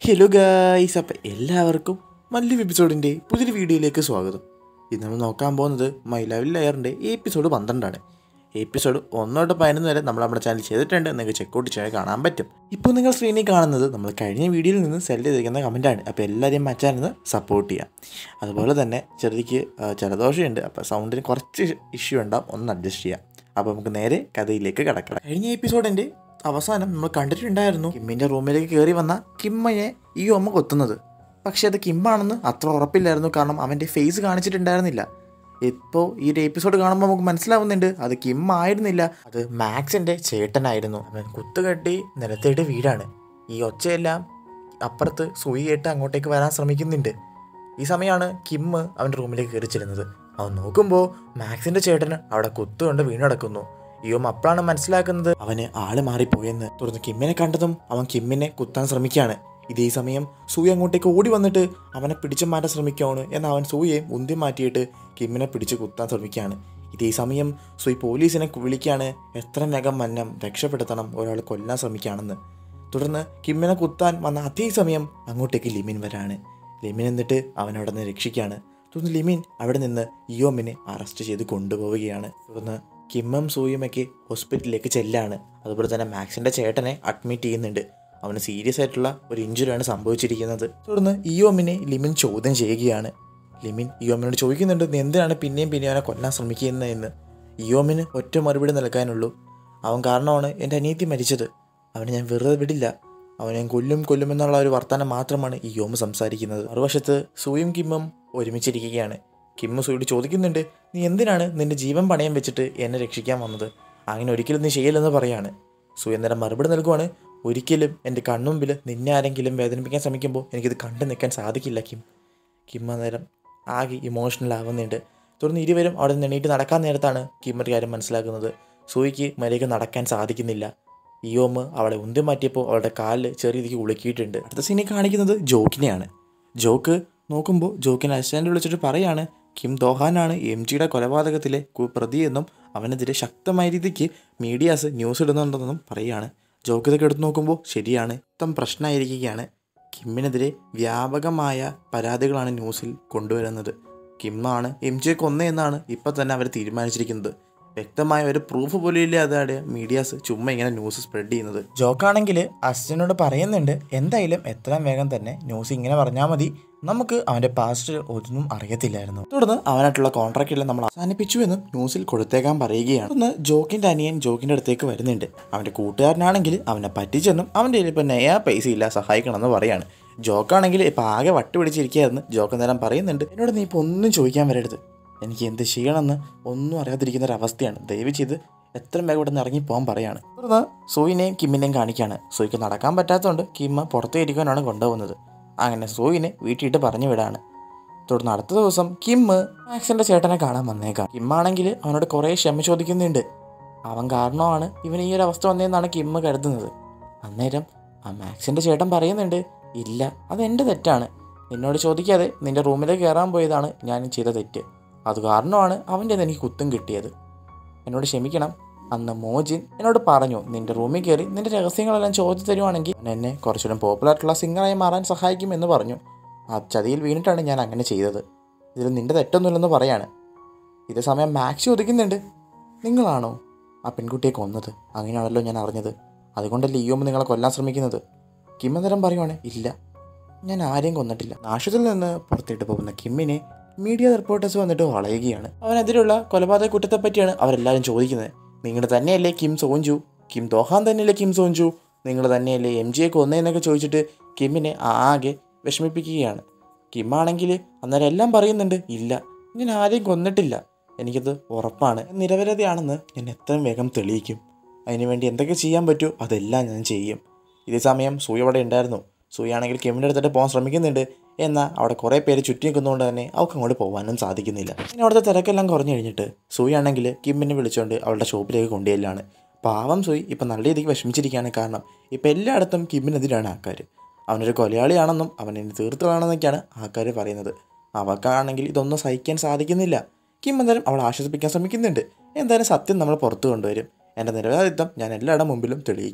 hello guys അപ്പം എല്ലാവർക്കും മല്ലു എപ്പിസോഡിൻ്റെ പുതിയൊരു വീഡിയോയിലേക്ക് സ്വാഗതം ഇന്ന് നമ്മൾ നോക്കാൻ പോകുന്നത് മൈ ലെവൽ ലെയറിൻ്റെ എപ്പിസോഡ് പന്ത്രണ്ടാണ് എപ്പിസോഡ് ഒന്നോട്ട് പതിനൊന്ന് വരെ നമ്മൾ നമ്മുടെ ചാനൽ ചെയ്തിട്ടുണ്ട് നിങ്ങൾക്ക് ചെക്കൗട്ട് ചെയ്യാൻ കാണാൻ പറ്റും ഇപ്പോൾ നിങ്ങൾ സ്ക്രീനിൽ കാണുന്നത് നമ്മൾ കഴിഞ്ഞ വീഡിയോയിൽ നിന്ന് സെലക്ട് ചെയ്തിരിക്കുന്ന കമൻറ്റാണ് അപ്പോൾ എല്ലാവരെയും മച്ചാനെന്ന് സപ്പോർട്ട് ചെയ്യാം അതുപോലെ തന്നെ ചെറുതിക്ക് ആ, ജലദോഷമുണ്ട് അപ്പോൾ സൗണ്ടിന് കുറച്ച് ഇഷ്യൂ ഉണ്ടാവും ഒന്ന് അഡ്ജസ്റ്റ് ചെയ്യാം അപ്പോൾ നമുക്ക് നേരെ കഥയിലേക്ക് കിടക്കാം കഴിഞ്ഞ എപ്പിസോഡിൻ്റെ അവസാനം നമ്മൾ കണ്ടിട്ടുണ്ടായിരുന്നു കിമ്മിൻ്റെ റൂമിലേക്ക് കയറി വന്ന കിമ്മയെ ഈ അമ്മ കൊത്തുന്നത് പക്ഷെ അത് കിമ്മാണെന്ന് അത്ര ഉറപ്പില്ലായിരുന്നു കാരണം അവൻ്റെ ഫേസ് കാണിച്ചിട്ടുണ്ടായിരുന്നില്ല ഇപ്പോൾ ഈ ഒരു എപ്പിസോഡ് കാണുമ്പോൾ നമുക്ക് മനസ്സിലാവുന്നുണ്ട് അത് കിം ആയിരുന്നില്ല അത് മാക്സിൻ്റെ ചേട്ടനായിരുന്നു അവൻ കുത്തുകെട്ടി നിലത്തേട്ട് വീടാണ് ഈ ഒച്ചയെല്ലാം അപ്പുറത്ത് സൂയിയായിട്ട് അങ്ങോട്ടേക്ക് വരാൻ ശ്രമിക്കുന്നുണ്ട് ഈ സമയമാണ് കിം അവൻ്റെ റൂമിലേക്ക് കയറി ചെല്ലുന്നത് അവൻ നോക്കുമ്പോൾ മാക്സിന്റെ ചേട്ടന് അവിടെ കുത്തുകൊണ്ട് വീണടക്കുന്നു ഇയോം അപ്പോഴാണ് മനസ്സിലാക്കുന്നത് അവന് ആള് മാറിപ്പോയെന്ന് തുടർന്ന് കിമ്മിനെ കണ്ടതും അവൻ കിമ്മിനെ കുത്താൻ ശ്രമിക്കുകയാണ് ഇതേ സമയം സൂയി അങ്ങോട്ടേക്ക് ഓടി വന്നിട്ട് അവനെ പിടിച്ചു മാറ്റാൻ ശ്രമിക്കുകയാണ് എന്നാൽ അവൻ സൂയെ ഉന്തി മാറ്റിയിട്ട് കിമ്മിനെ പിടിച്ച് കുത്താൻ ശ്രമിക്കുകയാണ് ഇതേ സമയം സൂയി പോലീസിനെ വിളിക്കുകയാണ് എത്ര വേഗം മന്നം രക്ഷപ്പെടുത്തണം ഒരാൾ കൊല്ലാൻ ശ്രമിക്കുകയാണെന്ന് തുടർന്ന് കിമ്മിനെ കുത്താൻ വന്ന അതേ സമയം അങ്ങോട്ടേക്ക് ലിമിൻ വരാണ് ലിമിൻ എന്നിട്ട് അവൻ അവിടെ നിന്ന് രക്ഷിക്കുകയാണ് തുടർന്ന് ലിമിൻ അവിടെ നിന്ന് ഇയോമിനെ അറസ്റ്റ് ചെയ്ത് കൊണ്ടുപോവുകയാണ് തുടർന്ന് കിമ്മും സൂയുമൊക്കെ ഹോസ്പിറ്റലിലേക്ക് ചെല്ലാണ് അതുപോലെ തന്നെ മാക്സിൻ്റെ ചേട്ടനെ അഡ്മിറ്റ് ചെയ്യുന്നുണ്ട് അവന് സീരിയസ് ആയിട്ടുള്ള ഒരു ഇഞ്ചുറിയാണ് സംഭവിച്ചിരിക്കുന്നത് തുടർന്ന് ഇയോമിനെ ലിമിൻ ചോദ്യം ചെയ്യുകയാണ് ലിമിൻ ഇയോമിനോട് ചോദിക്കുന്നുണ്ട് നീ എന്തിനാണ് പിന്നെയും പിന്നെയും അവനെ കൊല്ലാൻ ശ്രമിക്കുന്നതെന്ന് ഇയോമിന് ഒറ്റ മറുപടി നൽകാനുള്ളൂ അവൻ കാരണമാണ് എൻ്റെ അനിയത്തി മരിച്ചത് അവനെ ഞാൻ വെറുതെ വിടില്ല അവനെ ഞാൻ കൊല്ലും കൊല്ലും എന്നുള്ള ഒരു വർത്തമാനം മാത്രമാണ് ഈ യോമ് സംസാരിക്കുന്നത് മറുവശത്ത് സൂയും കിമ്മും ഒരുമിച്ചിരിക്കുകയാണ് കിമ്മ് സൂയോട് ചോദിക്കുന്നുണ്ട് നീ എന്തിനാണ് നിന്റെ ജീവൻ പണയം വെച്ചിട്ട് എന്നെ രക്ഷിക്കാൻ വന്നത് അങ്ങനെ ഒരിക്കലും നീ ചെയ്യില്ലെന്ന് പറയാണ് സൂ അന്നേരം മറുപടി നൽകുവാണ് ഒരിക്കലും എൻ്റെ കൺമുമ്പിൽ നിന്നെ ആരെങ്കിലും വേദനിപ്പിക്കാൻ ശ്രമിക്കുമ്പോൾ എനിക്കിത് കണ്ടു നിൽക്കാൻ സാധിക്കില്ല കിം കിം അന്നേരം ആകെ ഇമോഷണൽ ആവുന്നുണ്ട് തുടർന്ന് ഇരുവരും അവിടെ നിന്ന് എണീറ്റ് നടക്കാൻ നേരത്താണ് കിം ഒരു കാര്യം മനസ്സിലാക്കുന്നത് സൂയിക്ക് മര്യാദയ്ക്ക് നടക്കാൻ സാധിക്കുന്നില്ല ഇയോമ് അവളെ ഉന്തി മാറ്റിയപ്പോൾ അവളുടെ കാലിൽ ചെറിയ രീതിക്ക് ഉളുക്കിയിട്ടുണ്ട് അടുത്ത സീനിൽ കാണിക്കുന്നത് ജോക്കിനെയാണ് ജോക്ക് നോക്കുമ്പോൾ ജോക്കിനെ അസിസ്റ്റൻ്റ് വിളിച്ചിട്ട് പറയാണ് കിം ദോഹാനാണ് എം ജിയുടെ കൊലപാതകത്തിലെ കു- പ്രതിയെന്നും അവനെതിരെ ശക്തമായ രീതിക്ക് മീഡിയാസ് ന്യൂസ് ഇടുന്നുണ്ടെന്നും പറയുകയാണ് ജോക്ക് ഇതൊക്കെ എടുത്ത് നോക്കുമ്പോൾ ശരിയാണ് മൊത്തം പ്രശ്നമായിരിക്കുകയാണ് കിമ്മിനെതിരെ വ്യാപകമായ പരാതികളാണ് ന്യൂസിൽ കൊണ്ടുവരുന്നത് കിമ്മാണ് എം ജിയെ കൊന്നതെന്നാണ് ഇപ്പം തന്നെ അവർ തീരുമാനിച്ചിരിക്കുന്നത് വ്യക്തമായ ഒരു പ്രൂഫ് പോലും ഇല്ലാതെ മീഡിയാസ് ചുമ്മാ ഇങ്ങനെ ന്യൂസ് സ്പ്രെഡ് ചെയ്യുന്നത് ജോക്കാണെങ്കിൽ അസിസ്റ്റനോട് പറയുന്നുണ്ട് എന്തായാലും എത്രയും വേഗം തന്നെ ന്യൂസ് ഇങ്ങനെ പറഞ്ഞാൽ മതി നമുക്ക് അവൻ്റെ പാസ്റ്റ് ഒന്നും അറിയത്തില്ലായിരുന്നു തുടർന്ന് അവനായിട്ടുള്ള കോൺട്രാക്റ്റ് നമ്മൾ അവസാനിപ്പിച്ചു എന്നും ന്യൂസിൽ കൊടുത്തേക്കാൻ പറയുകയാണ് തുടർന്ന് ജോക്കിൻ്റെ അനിയൻ ജോക്കിൻ്റെ അടുത്തേക്ക് വരുന്നുണ്ട് അവൻ്റെ കൂട്ടുകാരനാണെങ്കിൽ അവനെ പറ്റിച്ചെന്നും അവൻ്റെ കയ്യിൽ ഇപ്പം നയാ പൈസ ഇല്ല സഹായിക്കണമെന്ന് പറയാണ് ജോക്കാണെങ്കിൽ ഇപ്പം ആകെ വട്ട് പിടിച്ചിരിക്കുകയായിരുന്നു ജോക്ക് നേരം പറയുന്നുണ്ട് എന്നോട് നീ ഇപ്പോൾ ഒന്നും ചോദിക്കാൻ വരരുത് എനിക്ക് എന്ത് ചെയ്യണമെന്ന് ഒന്നും അറിയാതിരിക്കുന്ന ഒരു അവസ്ഥയാണ് ദയവ് ചെയ്ത് എത്ര വേഗം ഇവിടെ നിന്ന് ഇറങ്ങി പോകാൻ പറയാണ് തുടർന്ന് സൂയിനെയും കിമ്മിനെയും കാണിക്കുകയാണ് സൂയിക്ക് നടക്കാൻ പറ്റാത്തതുകൊണ്ട് കിമ്മ പുറത്തു ഇരിക്കാനാണ് കൊണ്ടുപോകുന്നത് അങ്ങനെ സൂയിനെ വീട്ടിയിട്ട് പറഞ്ഞു വിടാണ് തുടർന്ന് അടുത്ത ദിവസം കിമ്മ് മാക്സിന്റെ ചേട്ടനെ കാണാൻ വന്നേക്കാം കിമ്മാണെങ്കിൽ അവനോട് കുറേ ക്ഷമ ചോദിക്കുന്നുണ്ട് അവൻ കാരണമാണ് ഇവന് ഈ ഒരു അവസ്ഥ വന്നതെന്നാണ് കിമ്മ് കരുതുന്നത് അന്നേരം ആ മാക്സിന്റെ ചേട്ടൻ പറയുന്നുണ്ട് ഇല്ല അത് എൻ്റെ തെറ്റാണ് നിന്നോട് ചോദിക്കാതെ നിന്റെ റൂമിലേക്ക് കയറാൻ പോയതാണ് ഞാൻ ചെയ്ത തെറ്റ് അത് കാരണമാണ് അവൻ്റെ എനിക്ക് കുത്തും കിട്ടിയത് എന്നോട് ക്ഷമിക്കണം അന്ന് മോജിൻ എന്നോട് പറഞ്ഞു നിന്റെ റൂമിൽ കയറി നിന്റെ രഹസ്യങ്ങളെല്ലാം ചോദിച്ചു തരുവാണെങ്കിൽ അവൻ എന്നെ കുറച്ചുകൂടെ പോപ്പുലർ ആയിട്ടുള്ള സിംഗറായി മാറാൻ സഹായിക്കുമെന്ന് പറഞ്ഞു ആ ചതിയിൽ വീണിട്ടാണ് ഞാൻ അങ്ങനെ ചെയ്തത് ഇതിൽ നിന്റെ തെറ്റൊന്നുമില്ലെന്ന് പറയാണ് ഇതേ സമയം മാക്സ് ചോദിക്കുന്നുണ്ട് നിങ്ങളാണോ ആ പെൺകുട്ടിയെ കൊന്നത് അങ്ങനെയാണല്ലോ ഞാൻ അറിഞ്ഞത് അതുകൊണ്ടല്ലേ ഇയോമ്മ നിങ്ങളെ കൊല്ലാൻ ശ്രമിക്കുന്നത് കിമ്മന്നേരം പറയുവാണ് ഇല്ല ഞാൻ ആരെയും കൊന്നിട്ടില്ല നാശത്തിൽ നിന്ന് പുറത്തിട്ട് പോകുന്ന കിമ്മിനെ മീഡിയ റിപ്പോർട്ടേഴ്സ് വന്നിട്ട് വളയുകയാണ് അവനെതിരെയുള്ള കൊലപാതക കുറ്റത്തെ പറ്റിയാണ് അവരെല്ലാവരും ചോദിക്കുന്നത് നിങ്ങൾ തന്നെയല്ലേ കിം സോഞ്ചു കിം ദോഹാൻ തന്നെയല്ലേ കിം സോഞ്ചു നിങ്ങൾ തന്നെയല്ലേ എം ജിയെ കൊന്നതെന്നൊക്കെ ചോദിച്ചിട്ട് കിമ്മിനെ ആകെ വിഷമിപ്പിക്കുകയാണ് കിമ്മാണെങ്കിൽ അന്നേരം എല്ലാം പറയുന്നുണ്ട് ഇല്ല ഞാൻ ആരെയും കൊന്നിട്ടില്ല എനിക്കത് ഉറപ്പാണ് നിരപരാധിയാണെന്ന് ഞാൻ എത്രയും വേഗം തെളിയിക്കും അതിനുവേണ്ടി എന്തൊക്കെ ചെയ്യാൻ പറ്റുമോ അതെല്ലാം ഞാൻ ചെയ്യും ഇതേ സമയം സൂയ അവിടെ ഉണ്ടായിരുന്നു സൂയാണെങ്കിൽ കിമ്മിൻ്റെ അടുത്തിട്ട് പോകാൻ ശ്രമിക്കുന്നുണ്ട് എന്നാൽ അവിടെ കുറേ പേര് ചുറ്റി നിൽക്കുന്നതുകൊണ്ട് തന്നെ അവൾക്ക് അങ്ങോട്ട് പോകാനും സാധിക്കുന്നില്ല പിന്നെ അവിടുത്തെ തിരക്കെല്ലാം കുറഞ്ഞു കഴിഞ്ഞിട്ട് സൂയാണെങ്കിൽ കിമ്മിനെ വിളിച്ചുകൊണ്ട് അവളുടെ ഷോപ്പിലേക്ക് കൊണ്ടുചെല്ലാണ് പാവം സൂയി ഇപ്പം നല്ല രീതിക്ക് വിഷമിച്ചിരിക്കുകയാണ് കാരണം ഇപ്പം എല്ലായിടത്തും കിമ്മിനെതിരാണ് ആൾക്കാർ അവനൊരു കൊലയാളിയാണെന്നും അവൻ എന്നെ തീർത്തതാണെന്നൊക്കെയാണ് ആൾക്കാർ പറയുന്നത് അവൾക്കാണെങ്കിൽ ഇതൊന്നും സഹിക്കാൻ സാധിക്കുന്നില്ല കിം എന്തായാലും അവളെ ആശ്വസിപ്പിക്കാൻ ശ്രമിക്കുന്നുണ്ട് എന്തായാലും സത്യം നമ്മൾ പുറത്തു കൊണ്ടുവരും എൻ്റെ നിരപരാധിത്വം ഞാൻ എല്ലാവരുടെ മുമ്പിലും തെളിയിക്കും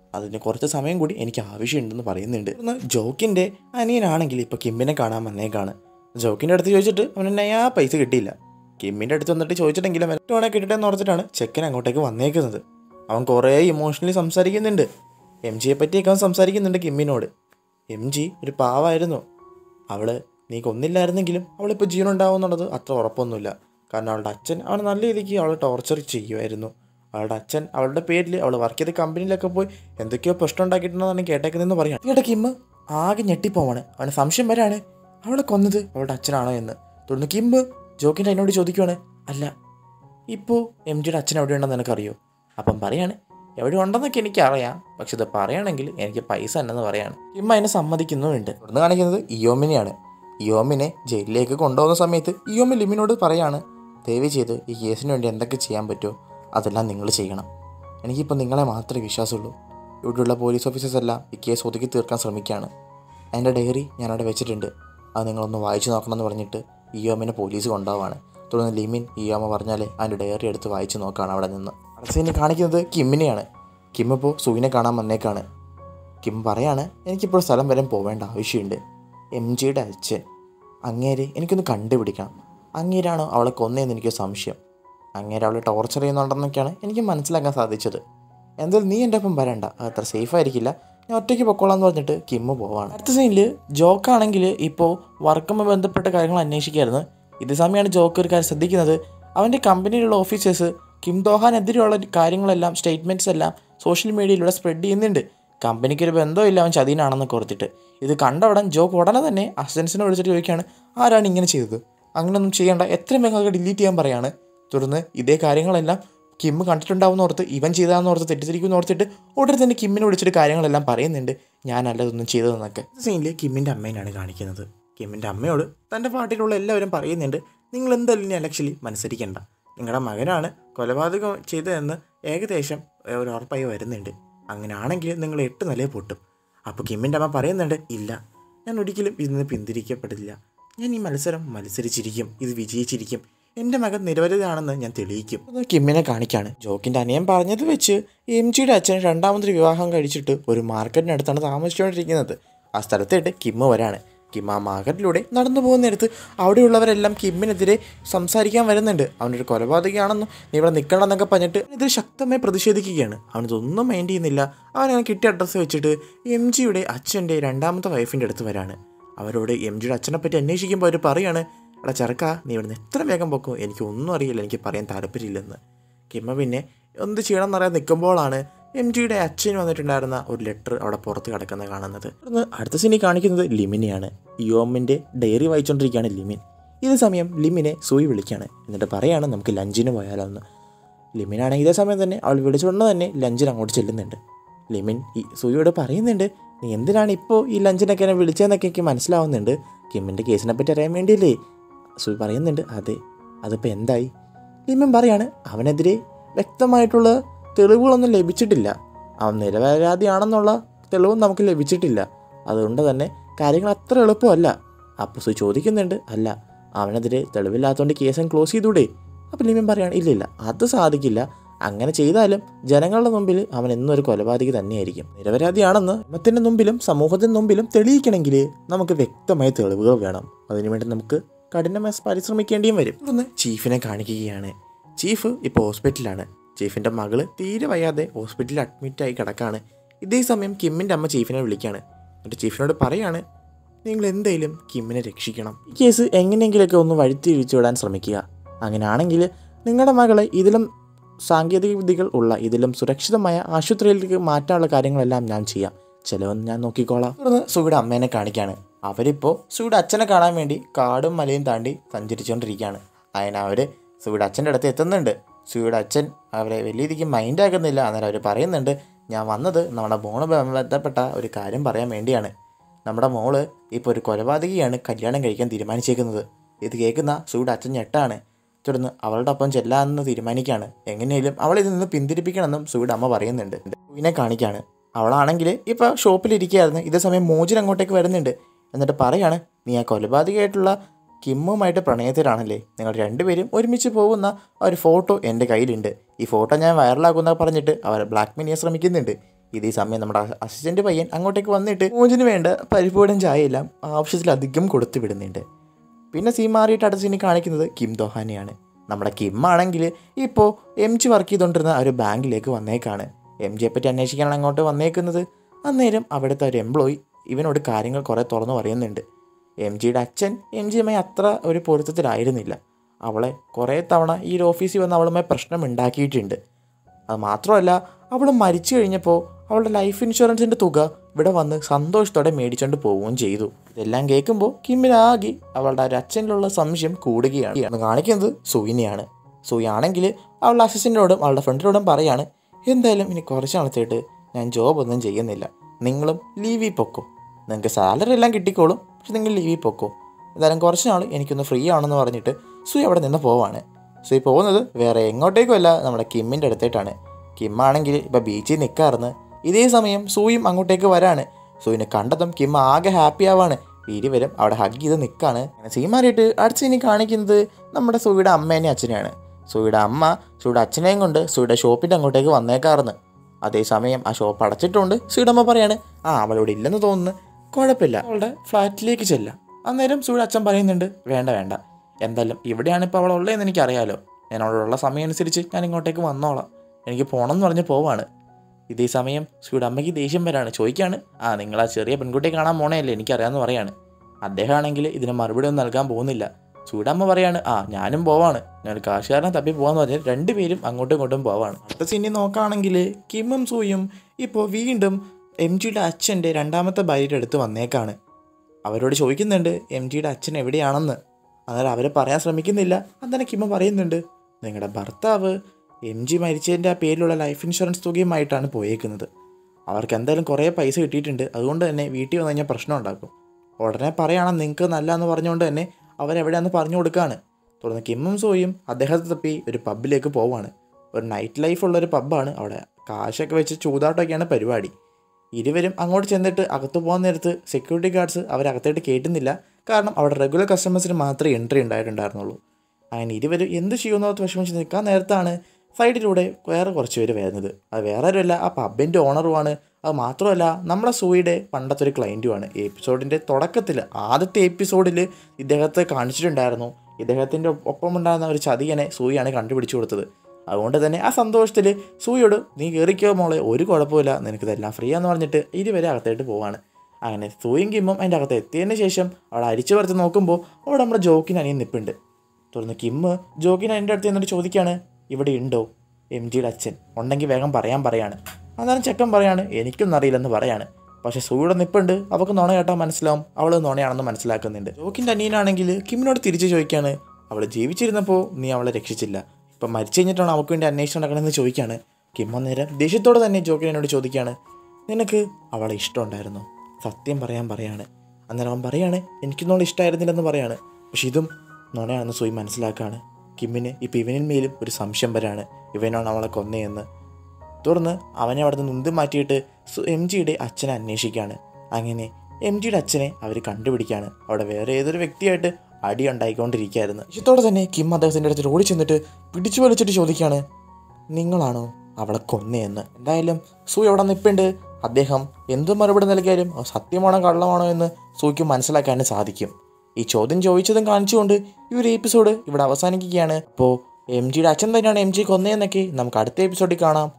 അതിന് കുറച്ച് സമയം കൂടി എനിക്ക് ആവശ്യമുണ്ടെന്ന് പറയുന്നുണ്ട് ഒന്ന് ജോക്കിൻ്റെ അനിയനാണെങ്കിൽ ഇപ്പോൾ കിമ്മിനെ കാണാൻ വന്നേക്കാണ് ജോക്കിൻ്റെ അടുത്ത് ചോദിച്ചിട്ട് അവന് നയാ പൈസ കിട്ടിയില്ല കിമ്മിൻ്റെ അടുത്ത് വന്നിട്ട് ചോദിച്ചിട്ടെങ്കിലും ഏറ്റവും കിട്ടട്ടെന്ന് ഓർത്തിട്ടാണ് ചെക്കൻ അങ്ങോട്ടേക്ക് വന്നേക്കുന്നത് അവൻ കുറേ ഇമോഷണലി സംസാരിക്കുന്നുണ്ട് എം ജിയെ പറ്റിയൊക്കെ അവൻ സംസാരിക്കുന്നുണ്ട് കിമ്മിനോട് എം ജി ഒരു പാവായിരുന്നു അവള് നീ കൊന്നില്ലായിരുന്നെങ്കിലും അവളിപ്പോൾ ജീവനുണ്ടാവുമെന്നുള്ളത് അത്ര ഉറപ്പൊന്നുമില്ല കാരണം അവളുടെ അച്ഛൻ അവനെ നല്ല രീതിക്ക് അവളെ ടോർച്ചർ ചെയ്യുമായിരുന്നു അവളുടെ അച്ഛൻ അവളുടെ പേരിൽ അവൾ വർക്ക് ചെയ്ത കമ്പനിയിലൊക്കെ പോയി എന്തൊക്കെയോ പ്രശ്നം ഉണ്ടാക്കിയിട്ടുണ്ടെന്നാണ് കേട്ടേക്കുന്നതെന്ന് പറയാം ഇവിടെ കിമ്മ് ആകെ ഞെട്ടിപ്പോവാണ് അവന് സംശയം വരാണ് അവളെ കൊന്നത് അവളുടെ അച്ഛനാണോ എന്ന് തുടർന്ന് കിമ്പ് ജോക്കിൻ്റെ എന്നോട് ചോദിക്കുവാണ് അല്ല ഇപ്പോൾ എം ജിയുടെ അച്ഛൻ എവിടെയുണ്ടെന്ന് നിനക്കറിയോ അപ്പം പറയാണ് എവിടെ ഉണ്ടെന്നൊക്കെ എനിക്കറിയാം പക്ഷെ ഇത് പറയുകയാണെങ്കിൽ എനിക്ക് പൈസ എന്നെന്ന് പറയാണ് കിമ്മ അതിനെ സമ്മതിക്കുന്നുമുണ്ട് ഇവിടുന്ന് കാണിക്കുന്നത് ഇയോമിനെയാണ് ഇയോമിനെ ജയിലിലേക്ക് കൊണ്ടുപോകുന്ന സമയത്ത് ഇയോമി ലിമിനോട് പറയാണ് ദയവ് ചെയ്ത് ഈ കേസിന് വേണ്ടി എന്തൊക്കെ ചെയ്യാൻ പറ്റുമോ അതെല്ലാം നിങ്ങൾ ചെയ്യണം എനിക്കിപ്പോൾ നിങ്ങളെ മാത്രമേ വിശ്വാസമുള്ളൂ ഇവിടെയുള്ള പോലീസ് ഓഫീസേഴ്സ് എല്ലാം ഈ കേസ് ഒതുക്കി തീർക്കാൻ ശ്രമിക്കുകയാണ് എൻ്റെ ഡയറി ഞാനവിടെ വെച്ചിട്ടുണ്ട് അത് നിങ്ങളൊന്ന് വായിച്ചു നോക്കണമെന്ന് പറഞ്ഞിട്ട് ഇയോമിനെ പോലീസ് കൊണ്ടുപോവാണ് തുടർന്ന് ലിമിൻ ഇയോമ പറഞ്ഞാൽ അതിൻ്റെ ഡയറി എടുത്ത് വായിച്ചു നോക്കുകയാണ് അവിടെ നിന്ന് അടുത്തതിനെ കാണിക്കുന്നത് കിമ്മിനെയാണ് കിം ഇപ്പോൾ സൂയിനെ കാണാൻ വന്നേക്കാണ് കിം പറയാണ് എനിക്കിപ്പോൾ സ്ഥലം വരെ പോവേണ്ട ആവശ്യമുണ്ട് എം ജിയുടെ അച്ഛൻ അങ്ങേര് എനിക്കൊന്ന് കണ്ടുപിടിക്കണം അങ്ങേരാണോ അവളെ കൊന്നതെന്ന് എനിക്ക് സംശയം അങ്ങേര് അവളെ ടോർച്ചർ ചെയ്യുന്നുണ്ടെന്നൊക്കെയാണ് എനിക്ക് മനസ്സിലാക്കാൻ സാധിച്ചത് എന്തായാലും നീ എൻ്റെ ഒപ്പം വരണ്ട അത് അത്ര സേഫ് ആയിരിക്കില്ല ഞാൻ ഒറ്റയ്ക്ക് പൊക്കോളാം എന്ന് പറഞ്ഞിട്ട് കിമ്മ് പോവാണ് അടുത്ത സീനിൽ ജോക്കാണെങ്കിൽ ഇപ്പോൾ വർക്കുമായി ബന്ധപ്പെട്ട കാര്യങ്ങൾ അന്വേഷിക്കായിരുന്നു ഇതേ സമയമാണ് ജോക്ക് ഒരു കാര്യം ശ്രദ്ധിക്കുന്നത് അവൻ്റെ കമ്പനിയിലുള്ള ഓഫീസേഴ്സ് കിം ദോഹാനെതിരെയുള്ള കാര്യങ്ങളെല്ലാം സ്റ്റേറ്റ്മെൻറ്റ്സ് എല്ലാം സോഷ്യൽ മീഡിയയിലൂടെ സ്പ്രെഡ് ചെയ്യുന്നുണ്ട് കമ്പനിക്ക് ഒരു ബന്ധമില്ല അവൻ ചതിയനാണെന്നൊക്കെ ഓർത്തിട്ട് ഇത് കണ്ട ഉടൻ ജോക്ക് ഉടനെ തന്നെ അസിസ്റ്റൻസിനെ വിളിച്ചിട്ട് ചോദിക്കുകയാണ് ആരാണ് ഇങ്ങനെ ചെയ്തത് അങ്ങനെയൊന്നും ചെയ്യേണ്ട എത്രയും വേഗം അത് ഡിലീറ്റ് ചെയ്യാൻ പറയാണ് തുടർന്ന് ഇതേ കാര്യങ്ങളെല്ലാം കിം കണ്ടിട്ടുണ്ടാവുന്ന ഓർത്ത് ഇവൻ ചെയ്താന്ന് ഓർത്ത് തെറ്റിദ്ധരിക്കുന്ന ഓർത്തിട്ട് ഉടനെ തന്നെ കിമ്മിനെ വിളിച്ചിട്ട് കാര്യങ്ങളെല്ലാം പറയുന്നുണ്ട് ഞാനല്ല ഇതൊന്നും ചെയ്തതെന്നൊക്കെ സീനിൽ കിമ്മിൻ്റെ അമ്മേനാണ് കാണിക്കുന്നത് കിമ്മിൻ്റെ അമ്മയോട് തൻ്റെ പാർട്ടിയിലുള്ള എല്ലാവരും പറയുന്നുണ്ട് നിങ്ങൾ എന്തായാലും ഇനി ഇലക്ഷനിൽ മത്സരിക്കേണ്ട നിങ്ങളുടെ മകനാണ് കൊലപാതകം ചെയ്തതെന്ന് ഏകദേശം ഏ, ഒരു ഉറപ്പായി വരുന്നുണ്ട് അങ്ങനെയാണെങ്കിൽ നിങ്ങൾ എട്ട് നിലയെ പൊട്ടും അപ്പോൾ കിമ്മിൻ്റെ അമ്മ പറയുന്നുണ്ട് ഇല്ല ഞാൻ ഒരിക്കലും ഇതിൽ നിന്ന് പിന്തിരിക്കപ്പെടില്ല ഞാൻ ഈ മത്സരം മത്സരിച്ചിരിക്കും ഇത് വിജയിച്ചിരിക്കും എൻ്റെ മകൻ നിരവധിയാണെന്ന് ഞാൻ തെളിയിക്കും അത് കിമ്മിനെ കാണിക്കാണ് ജോക്കിൻ്റെ അനിയൻ പറഞ്ഞത് വെച്ച് എം ജിയുടെ അച്ഛൻ രണ്ടാമതൊരു വിവാഹം കഴിച്ചിട്ട് ഒരു മാർക്കറ്റിനടുത്താണ് താമസിച്ചുകൊണ്ടിരിക്കുന്നത് ആ സ്ഥലത്തായിട്ട് കിമ്മ് വരാണ് കിം ആ മാർക്കറ്റിലൂടെ നടന്നു പോകുന്നിടത്ത് അവിടെയുള്ളവരെല്ലാം കിമ്മിനെതിരെ സംസാരിക്കാൻ വരുന്നുണ്ട് അവനൊരു കൊലപാതകയാണെന്നും നീ ഇവിടെ നിൽക്കണമെന്നൊക്കെ പറഞ്ഞിട്ട് ഇത് ശക്തമായി പ്രതിഷേധിക്കുകയാണ് അവനിതൊന്നും മൈൻഡ് ചെയ്യുന്നില്ല അവനങ്ങനെ കിട്ടിയ അഡ്രസ്സ് വെച്ചിട്ട് എം ജിയുടെ അച്ഛൻ്റെ രണ്ടാമത്തെ വൈഫിൻ്റെ അടുത്ത് വരാണ് അവരോട് എം ജിയുടെ അച്ഛനെ പറ്റി അന്വേഷിക്കുമ്പോൾ അവർ പറയാണ് എടാ ചെറുക്ക നീ ഇവിടുന്ന് എത്ര വേഗം പൊക്കും എനിക്ക് ഒന്നും അറിയില്ല എനിക്ക് പറയാൻ താല്പര്യമില്ലെന്ന് കിമ്മ പിന്നെ എന്ത് ചെയ്യണം എന്നറിയാൻ നിൽക്കുമ്പോഴാണ് എം ജിയുടെ അച്ഛന് വന്നിട്ടുണ്ടായിരുന്ന ഒരു ലെറ്റർ അവിടെ പുറത്ത് കിടക്കുന്നത് കാണുന്നത് തുടർന്ന് അടുത്ത സീനിൽ കാണിക്കുന്നത് ലിമിനെയാണ് യോമിൻ്റെ ഡയറി വായിച്ചുകൊണ്ടിരിക്കുകയാണ് ലിമിൻ ഇതേ സമയം ലിമിനെ സൂയി വിളിക്കുകയാണ് എന്നിട്ട് പറയാണ് നമുക്ക് ലഞ്ചിന് പോയാലോ എന്ന് ലിമിനാണെങ്കിൽ ഇതേ സമയം തന്നെ അവൾ വിളിച്ചുകൊണ്ട് തന്നെ ലഞ്ചിന് അങ്ങോട്ട് ചെല്ലുന്നുണ്ട് ലിമിൻ ഈ സൂയിയോട് പറയുന്നുണ്ട് നീ എന്തിനാണ് ഇപ്പോൾ ഈ ലഞ്ചിനൊക്കെ എന്നെ വിളിച്ചതെന്നൊക്കെ എനിക്ക് മനസ്സിലാവുന്നുണ്ട് കിമ്മിൻ്റെ കേസിനെ പറ്റി അറിയാൻ വേണ്ടിയല്ലേ സൂയി പറയുന്നുണ്ട് അതെ അതിപ്പോൾ എന്തായി ലിമിൻ പറയാണ് അവനെതിരെ വ്യക്തമായിട്ടുള്ള തെളിവുകളൊന്നും ലഭിച്ചിട്ടില്ല അവൻ നിരപരാധിയാണെന്നുള്ള തെളിവും നമുക്ക് ലഭിച്ചിട്ടില്ല അതുകൊണ്ട് തന്നെ കാര്യങ്ങൾ അത്ര എളുപ്പമല്ല അപ്പോൾ സു ചോദിക്കുന്നുണ്ട് അല്ല അവനെതിരെ തെളിവില്ലാത്തതുകൊണ്ട് കേസ് ക്ലോസ് ചെയ്തൂടെ അപ്പോൾ ലിമിൻ പറയാണ് ഇല്ല ഇല്ല അത് സാധിക്കില്ല അങ്ങനെ ചെയ്താലും ജനങ്ങളുടെ മുമ്പിൽ അവൻ എന്നും ഒരു കൊലപാതകി തന്നെയായിരിക്കും നിരപരാധിയാണെന്ന് നിയമത്തിൻ്റെ മുമ്പിലും സമൂഹത്തിൻ്റെ മുമ്പിലും തെളിയിക്കണമെങ്കിൽ നമുക്ക് വ്യക്തമായ തെളിവുകൾ വേണം അതിനുവേണ്ടി നമുക്ക് കഠിനമായി പരിശ്രമിക്കേണ്ടിയും വരും ഒന്ന് ചീഫിനെ കാണിക്കുകയാണ് ചീഫ് ഇപ്പോൾ ഹോസ്പിറ്റലിലാണ് ചീഫിൻ്റെ മകള് തീരെ വയ്യാതെ ഹോസ്പിറ്റലിൽ അഡ്മിറ്റായി കിടക്കാണ് ഇതേ സമയം കിമ്മിൻ്റെ അമ്മ ചീഫിനെ വിളിക്കുകയാണ് എന്നിട്ട് ചീഫിനോട് പറയാണ് നിങ്ങൾ എന്തായാലും കിമ്മിനെ രക്ഷിക്കണം ഈ കേസ് എങ്ങനെയെങ്കിലുമൊക്കെ ഒന്ന് വഴിത്തിരിച്ചു വിടാൻ ശ്രമിക്കുക അങ്ങനെയാണെങ്കിൽ നിങ്ങളുടെ മകളെ ഇതിലും സാങ്കേതിക വിദ്യകൾ ഉള്ള ഇതിലും സുരക്ഷിതമായ ആശുപത്രിയിലേക്ക് മാറ്റാനുള്ള കാര്യങ്ങളെല്ലാം ഞാൻ ചെയ്യാം ചിലവൊന്നും ഞാൻ നോക്കിക്കോളാം തുടർന്ന് സുഖയുടെ അമ്മേനെ കാണിക്കുകയാണ് അവരിപ്പോൾ സുഖയുടെ അച്ഛനെ കാണാൻ വേണ്ടി കാടും മലയും താണ്ടി സഞ്ചരിച്ചുകൊണ്ടിരിക്കുകയാണ് അതിന് അവർ സുഖയുടെ അച്ഛൻ്റെ അടുത്ത് എത്തുന്നുണ്ട് സുഖയുടെ അച്ഛൻ അവരെ വലിയ രീതിക്ക് മൈൻഡ് ആക്കുന്നില്ല അന്നേരം അവർ പറയുന്നുണ്ട് ഞാൻ വന്നത് നമ്മുടെ മോള് ബന്ധപ്പെട്ട ഒരു കാര്യം പറയാൻ വേണ്ടിയാണ് നമ്മുടെ മോള് ഇപ്പോൾ ഒരു കൊലപാതകിയാണ് കല്യാണം കഴിക്കാൻ തീരുമാനിച്ചേക്കുന്നത് ഇത് കേൾക്കുന്ന സുഖയുടെ അച്ഛൻ ഞെട്ടാണ് തുടർന്ന് അവളുടെ ഒപ്പം ചെല്ലാമെന്ന് തീരുമാനിക്കുകയാണ് എങ്ങനെയും അവളെ ഇതിൽ നിന്ന് പിന്തിരിപ്പിക്കണമെന്നും സുഖയുടെ അമ്മ പറയുന്നുണ്ട് സുവിനെ കാണിക്കാണ് അവളാണെങ്കിൽ ഇപ്പോൾ ഷോപ്പിലിരിക്കുകയായിരുന്നു ഇതേ സമയം മോചൻ അങ്ങോട്ടേക്ക് വരുന്നുണ്ട് എന്നിട്ട് പറയാണ് നീ ആ കൊലപാതകമായിട്ടുള്ള കിമ്മുമായിട്ട് പ്രണയത്തിലാണല്ലേ നിങ്ങൾ രണ്ടുപേരും ഒരുമിച്ച് പോകുന്ന ആ ഒരു ഫോട്ടോ എൻ്റെ കയ്യിലുണ്ട് ഈ ഫോട്ടോ ഞാൻ വൈറലാക്കുന്ന പറഞ്ഞിട്ട് അവർ ബ്ലാക്ക് മെയിൽ ചെയ്യാൻ ശ്രമിക്കുന്നുണ്ട് ഇതേ സമയം നമ്മുടെ അസിസ്റ്റന്റ് പയ്യൻ അങ്ങോട്ടേക്ക് വന്നിട്ട് മോജിന് വേണ്ട പരിപ്പൂടൻ ചായ എല്ലാം ആവശ്യത്തിലധികം കൊടുത്തു വിടുന്നുണ്ട് പിന്നെ സീൻ മാറിയിട്ട് അടുത്ത സീനിൽ കാണിക്കുന്നത് കിം ദോഹാനെയാണ് നമ്മുടെ കിം ആണെങ്കിൽ ഇപ്പോൾ എം ജി വർക്ക് ചെയ്തുകൊണ്ടിരുന്ന ആ ഒരു ബാങ്കിലേക്ക് വന്നേക്കാണ് എം ജിയെ പറ്റി അന്വേഷിക്കാനാണ് അങ്ങോട്ട് വന്നേക്കുന്നത് അന്നേരം അവിടുത്തെ ഒരു എംപ്ലോയി ഇവനോട് കാര്യങ്ങൾ കുറേ തുറന്നു പറയുന്നുണ്ട് എം ജിയുടെ അച്ഛൻ എം ജിയുമായി അത്ര ഒരു പൊരുത്തത്തിലായിരുന്നില്ല അവളെ കുറേ തവണ ഈ ഒരു ഓഫീസിൽ വന്ന് അവളുമായി പ്രശ്നം ഉണ്ടാക്കിയിട്ടുണ്ട് അത് മാത്രമല്ല അവൾ മരിച്ചു കഴിഞ്ഞപ്പോൾ അവളുടെ ലൈഫ് ഇൻഷുറൻസിൻ്റെ തുക ഇവിടെ വന്ന് സന്തോഷത്തോടെ മേടിച്ചുകൊണ്ട് പോവുകയും ചെയ്തു ഇതെല്ലാം കേൾക്കുമ്പോൾ കിമ്മിനാകി അവളുടെ ഒരു അച്ഛനിലുള്ള സംശയം കൂടുകയാണ് എന്ന് കാണിക്കുന്നത് സൂയിനെയാണ് സൂയി ആണെങ്കിൽ അവളുടെ അസിസ്റ്റൻറ്റിനോടും അവളുടെ ഫ്രണ്ടിനോടും പറയാണ് എന്തായാലും ഇനി കുറച്ച് നാളത്തേട്ട് ഞാൻ ജോബ് ഒന്നും ചെയ്യുന്നില്ല നിങ്ങളും ലീവിൽ പൊക്കോ നിങ്ങൾക്ക് സാലറി എല്ലാം കിട്ടിക്കോളും പക്ഷെ നിങ്ങൾ ലീവിൽ പൊക്കോ എന്തായാലും കുറച്ച് നാൾ എനിക്കൊന്ന് ഫ്രീ ആണെന്ന് പറഞ്ഞിട്ട് സുയി അവിടെ നിന്ന് പോവാണ് സുയി പോകുന്നത് വേറെ എങ്ങോട്ടേക്കും അല്ല നമ്മുടെ കിമ്മിൻ്റെ അടുത്തേട്ടാണ് കിം ആണെങ്കിൽ ഇപ്പോൾ ബീച്ചിൽ നിൽക്കാറുന്ന് ഇതേ സമയം സൂയും അങ്ങോട്ടേക്ക് വരാണ് സൂയിനെ കണ്ടതും കിം ആകെ ഹാപ്പി ആവാണ് ഇരുവരും അവിടെ ഹഗ് ചെയ്ത് നിൽക്കാണ് അങ്ങനെ സീൻ മാറിയിട്ട് അടുത്ത സീനി കാണിക്കുന്നത് നമ്മുടെ സൂയുടെ അമ്മേനെയും അച്ഛനെയാണ് സൂയുടെ അമ്മ സൂയുടെ അച്ഛനെയും കൊണ്ട് സൂയുടെ ഷോപ്പിൻ്റെ അങ്ങോട്ടേക്ക് വന്നേക്കാറുന്ന് അതേസമയം ആ ഷോപ്പ് അടച്ചിട്ടുണ്ട് സൂയുടെ അമ്മ പറയാണ് ആ അവളിവിടെ ഇല്ലെന്ന് തോന്നുന്നു കുഴപ്പമില്ല അവളുടെ ഫ്ലാറ്റിലേക്ക് ചെല്ലാം അന്നേരം സൂയുടെ അച്ഛൻ പറയുന്നുണ്ട് വേണ്ട വേണ്ട എന്തായാലും ഇവിടെയാണ് ഇപ്പോൾ അവൾ ഉള്ളതെന്ന് എനിക്കറിയാലോ ഞാൻ അവിടെ ഉള്ള സമയം അനുസരിച്ച് ഞാൻ ഇങ്ങോട്ടേക്ക് വന്നോളാം എനിക്ക് പോകണം എന്ന് പറഞ്ഞ് പോവാണ് ഇതേ സമയം സൂയുടെ അമ്മയ്ക്ക് ദേഷ്യം വരാണ് ചോദിക്കാണ് ആ നിങ്ങൾ ആ ചെറിയ പെൺകുട്ടിയെ കാണാൻ പോണേയല്ലേ എനിക്കറിയാമെന്ന് പറയാണ് അദ്ദേഹമാണെങ്കിൽ ഇതിന് മറുപടി ഒന്നും നൽകാൻ പോകുന്നില്ല ചൂടമ്മ പറയാണ് ആ ഞാനും പോവാണ് ഞാൻ ഒരു കാശുകാരനെ തപ്പി പോവാന്ന് പറഞ്ഞ് രണ്ടുപേരും അങ്ങോട്ടും ഇങ്ങോട്ടും പോവാണ് അടുത്ത സീനിൽ നോക്കുകയാണെങ്കിൽ കിമ്മും സൂയും ഇപ്പോൾ വീണ്ടും എം ജിയുടെ അച്ഛൻ്റെ രണ്ടാമത്തെ ഭാര്യയുടെ അടുത്ത് വന്നേക്കാണ് അവരോട് ചോദിക്കുന്നുണ്ട് എം ജിയുടെ അച്ഛൻ എവിടെയാണെന്ന് അന്നേരം അവരെ പറയാൻ ശ്രമിക്കുന്നില്ല അന്നേരം കിമ്മ പറയുന്നുണ്ട് നിങ്ങളുടെ ഭർത്താവ് എം ജി മരിച്ചതിൻ്റെ ആ പേരിലുള്ള ലൈഫ് ഇൻഷുറൻസ് തുകയുമായിട്ടാണ് പോയേക്കുന്നത് അവർക്ക് എന്തായാലും കുറേ പൈസ കിട്ടിയിട്ടുണ്ട് അതുകൊണ്ട് തന്നെ വീട്ടിൽ വന്നു കഴിഞ്ഞാൽ പ്രശ്നം ഉണ്ടാക്കും ഉടനെ പറയണം നിങ്ങൾക്ക് നല്ല എന്ന് പറഞ്ഞുകൊണ്ട് തന്നെ അവരെവിടെയാണെന്ന് പറഞ്ഞു കൊടുക്കുകയാണ് തുടർന്ന് കിമ്മും സോയും അദ്ദേഹത്തെ തപ്പി ഒരു പബ്ബിലേക്ക് പോവാണ് ഒരു നൈറ്റ് ലൈഫുള്ള ഒരു പബ്ബാണ് അവിടെ കാശൊക്കെ വെച്ച് ചൂതാട്ടമൊക്കെയാണ് പരിപാടി ഇരുവരും അങ്ങോട്ട് ചെന്നിട്ട് അകത്ത് പോകാൻ നേരത്ത് സെക്യൂരിറ്റി ഗാർഡ്സ് അവരകത്തേട്ട് കയറ്റുന്നില്ല കാരണം അവിടെ റെഗുലർ കസ്റ്റമേഴ്സിന് മാത്രമേ എൻട്രി ഉണ്ടായിട്ടുണ്ടായിരുന്നുള്ളൂ അങ്ങനെ ഇരുവരും എന്ത് ചെയ്യുമെന്നോർത്ത് വിഷമിച്ച് നിൽക്കാൻ നേരത്താണ് സൈഡിലൂടെ വേറെ കുറച്ച് പേര് വരുന്നത് അത് വേറെ ആരുമല്ല ആ പബ്ബിൻ്റെ ഓണറുമാണ് അത് മാത്രമല്ല നമ്മളെ സൂയുടെ പണ്ടത്തെ ഒരു ക്ലയൻറ്റുമാണ് എപ്പിസോഡിൻ്റെ തുടക്കത്തിൽ ആദ്യത്തെ എപ്പിസോഡിൽ ഇദ്ദേഹത്തെ കാണിച്ചിട്ടുണ്ടായിരുന്നു ഇദ്ദേഹത്തിൻ്റെ ഒപ്പമുണ്ടായിരുന്ന ഒരു ചതിയനെ സൂയാണ് കണ്ടുപിടിച്ചു കൊടുത്തത് അതുകൊണ്ട് തന്നെ ആ സന്തോഷത്തിൽ സൂയോട് നീ കയറിക്കോ മോളെ ഒരു കുഴപ്പമില്ല നിനക്കിതെല്ലാം ഫ്രീ ആന്ന് പറഞ്ഞിട്ട് ഇരുവരെ അകത്തേട്ട് പോവാണ് അങ്ങനെ സൂയും കിമ്മും അതിൻ്റെ അകത്ത് എത്തിയതിന് ശേഷം അവിടെ അരിച്ചു പറിച്ച് നോക്കുമ്പോൾ അവിടെ നമ്മുടെ ജോക്കിന് അനിയൻ നിൽപ്പുണ്ട് തുടർന്ന് കിമ്മ് ജോക്കിന് എൻ്റെ അടുത്ത് എന്നിട്ട് ചോദിക്കുകയാണ് ഇവിടെ ഉണ്ടോ എം ജിയുടെ അച്ഛൻ ഉണ്ടെങ്കിൽ വേഗം പറയാൻ പറയാണ് അന്നേരം ചെക്കൻ പറയാണ് എനിക്കൊന്നും അറിയില്ലെന്ന് പറയാണ് പക്ഷേ സൂയുടെ നിപ്പുണ്ട് അവൾക്ക് നുണ കേട്ടാൽ മനസ്സിലാവും അവൾ നുണയാണെന്ന് മനസ്സിലാക്കുന്നുണ്ട് ജോക്കിൻ്റെ അനിയനാണെങ്കിൽ കിമ്മിനോട് തിരിച്ച് ചോദിക്കുകയാണ് അവൾ ജീവിച്ചിരുന്നപ്പോൾ നീ അവളെ രക്ഷിച്ചില്ല ഇപ്പം മരിച്ചു കഴിഞ്ഞിട്ടാണ് അവൾക്ക് വേണ്ടി അന്വേഷണം നടക്കണമെന്ന് ചോദിക്കുകയാണ് കിം അന്നേരം ദേഷ്യത്തോടെ തന്നെ ജോക്കിൻ എന്നോട് ചോദിക്കുകയാണ് നിനക്ക് അവളെ ഇഷ്ടമുണ്ടായിരുന്നോ സത്യം പറയാൻ പറയാണ് അന്നേരം അവൻ പറയാണ് എനിക്കൊന്നും ഇഷ്ടമായിരുന്നില്ലെന്ന് പറയാണ് പക്ഷെ ഇതും നുണയാണെന്ന് സൂയി മനസ്സിലാക്കുകയാണ് കിമ്മിന് ഇപ്പം ഇവനിൽ മേലും ഒരു സംശയം വരാണ് ഇവനാണ് അവളെ കൊന്നതെന്ന് തുടർന്ന് അവനെ അവിടെ നിന്ന് ഉന്തി മാറ്റിയിട്ട് സു- എം ജിയുടെ അച്ഛനെ അന്വേഷിക്കുകയാണ് അങ്ങനെ എം ജിയുടെ അച്ഛനെ അവർ കണ്ടുപിടിക്കുകയാണ് അവിടെ വേറെ ഏതൊരു വ്യക്തിയായിട്ട് അടി ഉണ്ടായിക്കൊണ്ടിരിക്കുകയായിരുന്നു ഇഷ്ടത്തോടെ തന്നെ കിം അദ്ദേഹത്തിൻ്റെ അടുത്ത് ഓടി ചെന്നിട്ട് പിടിച്ചു വലിച്ചിട്ട് ചോദിക്കുകയാണ് നിങ്ങളാണോ അവളെ കൊന്നയെന്ന് എന്തായാലും സൂ എവിടെ നിൽപ്പുണ്ട് അദ്ദേഹം എന്ത് മറുപടി നൽകിയാലും അത് സത്യമാണോ കള്ളമാണോ എന്ന് സൂയ്ക്ക് മനസ്സിലാക്കാൻ സാധിക്കും ഈ ചോദ്യം ചോദിച്ചതും കാണിച്ചുകൊണ്ട് ഈ ഒരു എപ്പിസോഡ് ഇവിടെ അവസാനിക്കുകയാണ് അപ്പോൾ എം ജിയുടെ അച്ഛൻ തന്നെയാണ് എം ജി കൊന്നതെന്നൊക്കെ നമുക്ക് അടുത്ത എപ്പിസോഡിൽ കാണാം